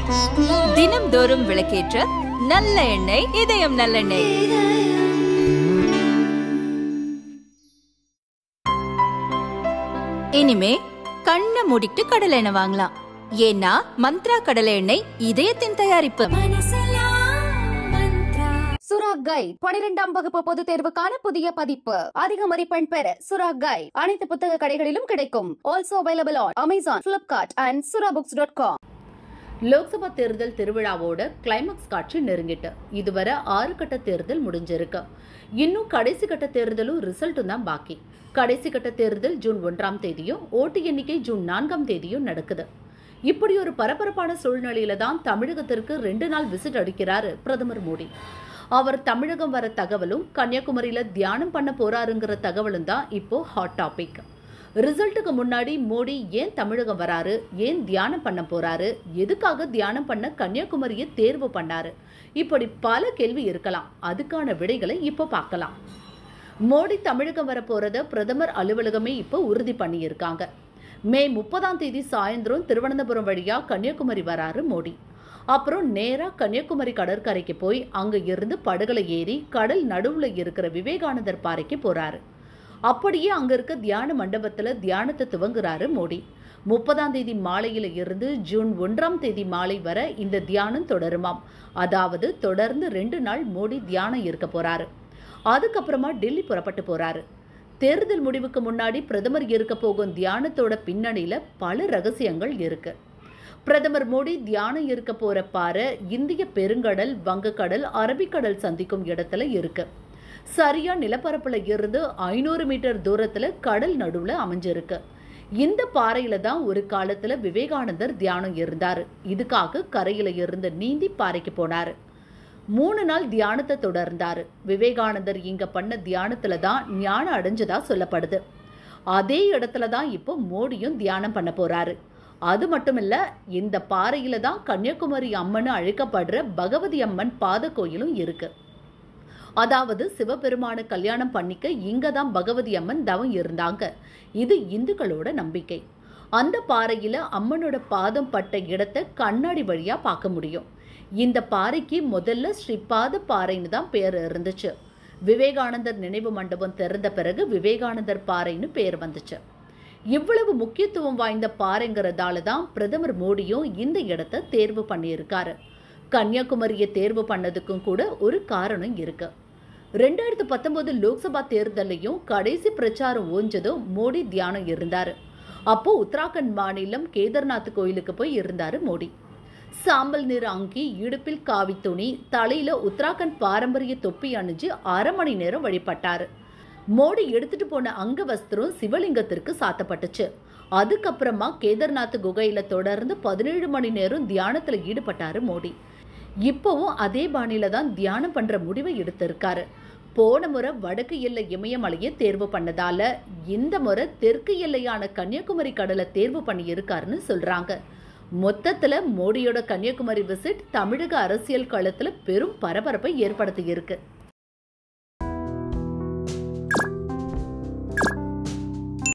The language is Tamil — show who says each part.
Speaker 1: தினம்தோறும் விளக்கேற்ற நல்ல எண்ணெய் இதயம் நல்லெண்ணெய் இனிமே கண்ணை மூடிட்டு கடலை எண்ணெய் வாங்கலாம் ஏன்னா மந்த்ரா கடலை எண்ணெய் இதயத்தின் தயாரிப்பு
Speaker 2: சுரா கைட் பனிரெண்டாம் வகுப்பு பொதுத் தேர்வுக்கான புதிய பதிப்பு அதிக மதிப்பெண் பெற சுரா கைட் அனைத்து புத்தக கடைகளிலும் கிடைக்கும் also available on Amazon Flipkart and Sura books dot com
Speaker 3: Lok Sabha தேர்தல் திருவிழாவோட கிளைமாக்ஸ் காட்சி நெருங்கிட்டு இதுவரை ஆறு கட்ட தேர்தல் முடிஞ்சிருக்கு இன்னும் கடைசி கட்ட தேர்தலும் ரிசல்ட்டும் தான் பாக்கி கடைசி கட்ட தேர்தல் ஜூன் ஒன்றாம் தேதியும் ஓட்டு எண்ணிக்கை ஜூன் நான்காம் தேதியும் நடக்குது இப்படி ஒரு பரபரப்பான சூழ்நிலையில தான் தமிழகத்திற்கு ரெண்டு நாள் விசிட் அடிக்கிறாரு பிரதமர் மோடி அவர் தமிழகம் வர தகவலும் கன்னியாகுமரியில தியானம் பண்ண போறாருங்கிற தகவலும் தான் இப்போ ஹாட் டாபிக் ரிசல்ட்டுக்கு முன்னாடி மோடி ஏன் தமிழகம் வராரு ஏன் தியானம் பண்ண போறாரு எதுக்காக தியானம் பண்ண கன்னியாகுமரியை தேர்வு பண்ணாரு இப்படி பல கேள்வி இருக்கலாம் அதுக்கான விடைகளை இப்போ பார்க்கலாம் மோடி தமிழகம் வர போறத பிரதமர் அலுவலகமே இப்போ உறுதி பண்ணியிருக்காங்க மே முப்பதாம் தேதி சாயந்தரம் திருவனந்தபுரம் வழியா கன்னியாகுமரி வராரு மோடி அப்புறம் நேரா கன்னியாகுமரி கடற்கரைக்கு போய் அங்க இருந்து படகுல ஏறி கடல் நடுவுல இருக்கிற விவேகானந்தர் பாறைக்கு போறாரு அப்படியே அங்க இருக்க தியான மண்டபத்துல தியானத்தை துவங்குறாரு மோடி முப்பதாம் தேதி மாலையில இருந்து ஜூன் ஒன்றாம் தேதி மாலை வரை இந்த தியானம் தொடருமாம் அதாவது தொடர்ந்து ரெண்டு நாள் மோடி தியானம் இருக்க போறாரு அதுக்கப்புறமா டெல்லி புறப்பட்டு போறாரு தேர்தல் முடிவுக்கு முன்னாடி பிரதமர் இருக்க போகும் தியானத்தோட பின்னணியில பல ரகசியங்கள் இருக்கு பிரதமர் மோடி தியானம் இருக்க போற பாறை இந்திய பெருங்கடல் வங்கக்கடல் அரபிக்கடல் சந்திக்கும் இடத்துல இருக்கு சரியா நிலப்பரப்புல இருந்து ஐநூறு மீட்டர் தூரத்துல கடல் நடுவுல அமைஞ்சிருக்கு இந்த பாறையில தான் ஒரு காலத்துல விவேகானந்தர் தியானம் இருந்தாரு இதுக்காக கரையில இருந்து நீந்தி பாறைக்கு போனாரு மூணு நாள் தியானத்தை தொடர்ந்தாரு விவேகானந்தர் இங்க பண்ண தியானத்துல தான் ஞானம் அடைஞ்சதா சொல்லப்படுது அதே இடத்துல தான் இப்போ மோடியும் தியானம் பண்ண போறாரு அது மட்டும் இல்ல இந்த பாறையில தான் கன்னியாகுமரி அம்மன் அழைக்கப்படுற பகவதி அம்மன் பாத கோயிலும் இருக்கு அதாவது சிவபெருமான கல்யாணம் பண்ணிக்க இங்க தான் பகவதி அம்மன் தவம் இருந்தாங்க இது இந்துக்களோட நம்பிக்கை அந்த பாறையில அம்மனோட பாதம் பட்ட இடத்தை கண்ணாடி வழியா பார்க்க முடியும் இந்த பாறைக்கு முதல்ல ஸ்ரீபாத பாறைன்னு தான் பேர் இருந்துச்சு விவேகானந்தர் நினைவு மண்டபம் திறந்த பிறகு விவேகானந்தர் பாறைன்னு பேர் வந்துச்சு இவ்வளவு முக்கியத்துவம் வாய்ந்த பாறைங்கிறதால தான் பிரதமர் மோடியும் இந்த இடத்தை தேர்வு பண்ணியிருக்காரு கன்னியாகுமரியை தேர்வு பண்ணதுக்கும் கூட ஒரு காரணம் இருக்கு ரெண்டாயிரத்து பத்தொன்பது லோக்சபா தேர்தலையும் கடைசி பிரச்சாரம் ஓஞ்சதும் மோடி தியானம் இருந்தாரு அப்போ உத்தராகண்ட் மாநிலம் கேதார்நாத் கோயிலுக்கு போய் இருந்தாரு மோடி சாம்பல் நிற அங்கி இடுப்பில் காவி துணி தலையில உத்தராகண்ட் பாரம்பரிய தொப்பி அணிஞ்சு அரை மணி நேரம் வழிபட்டாரு மோடி எடுத்துட்டு போன அங்க வஸ்திரம் சிவலிங்கத்திற்கு சாத்தப்பட்டுச்சு அதுக்கப்புறமா கேதார்நாத் குகையில தொடர்ந்து பதினேழு மணி நேரம் தியானத்துல ஈடுபட்டாரு மோடி இப்போவும் அதே பாணியில தான் தியானம் பண்ற முடிவை எடுத்திருக்காரு போன முறை வடக்கு எல்லை இமயமலையை தேர்வு பண்ணதால இந்த முறை தெற்கு எல்லையான கன்னியாகுமரி கடலை தேர்வு பண்ணி இருக்காருன்னு சொல்றாங்க மொத்தத்துல மோடியோட கன்னியாகுமரி விசிட் தமிழக அரசியல் களத்துல பெரும் பரபரப்பை ஏற்படுத்தி இருக்கு